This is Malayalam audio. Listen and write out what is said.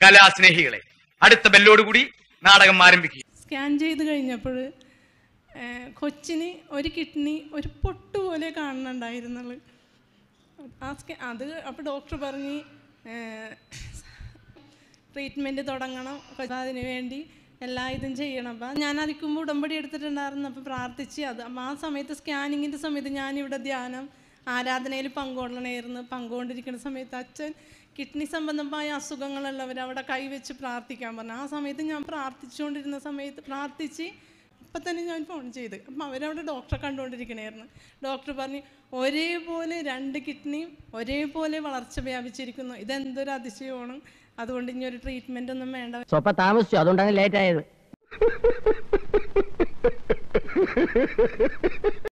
കലാസ്നേഹികളെ അടുത്ത ബെല്ലോടുകൂടി നാടകം ആരംഭിക്കുക സ്കാൻ ചെയ്ത് കഴിഞ്ഞപ്പോൾ കൊച്ചിന് ഒരു കിഡ്നി ഒരു പൊട്ട് പോലെ കാണുന്നുണ്ടായിരുന്നുള്ളു ആ സ്കാ അത് അപ്പോൾ ഡോക്ടർ പറഞ്ഞ് ട്രീറ്റ്മെൻറ്റ് തുടങ്ങണം കൊ- അതിന് വേണ്ടി എല്ലാ ഇതും ചെയ്യണം അപ്പം ഞാൻ അതിക്കുമ്പോൾ ഉടമ്പടി എടുത്തിട്ടുണ്ടായിരുന്നു അപ്പോൾ പ്രാർത്ഥിച്ച് അത് അപ്പം ആ സമയത്ത് സ്കാനിങ്ങിൻ്റെ സമയത്ത് ഞാനിവിടെ ധ്യാനം ആരാധനയിൽ പങ്കുകൊള്ളണമായിരുന്നു പങ്കുകൊണ്ടിരിക്കുന്ന സമയത്ത് അച്ഛൻ കിഡ്നി സംബന്ധമായ അസുഖങ്ങളുള്ളവർ അവിടെ കൈവച്ച് പ്രാർത്ഥിക്കാൻ പറഞ്ഞു ആ സമയത്ത് ഞാൻ പ്രാർത്ഥിച്ചുകൊണ്ടിരുന്ന സമയത്ത് പ്രാർത്ഥിച്ച് അപ്പം തന്നെ ഞാൻ ഫോൺ ചെയ്ത് അപ്പം അവരവിടെ ഡോക്ടറെ കണ്ടുകൊണ്ടിരിക്കണമായിരുന്നു ഡോക്ടർ പറഞ്ഞു ഒരേപോലെ രണ്ട് കിഡ്നിയും ഒരേപോലെ വളർച്ച വ്യാപിച്ചിരിക്കുന്നു ഇതെന്തൊരു അതിശയമാണ് അതുകൊണ്ട് ഇനി ഒരു ട്രീറ്റ്മെൻ്റ് ഒന്നും വേണ്ട സ്വപ്പ താമസിച്ചു അതുകൊണ്ടാണ് ലേറ്റ് ആയത്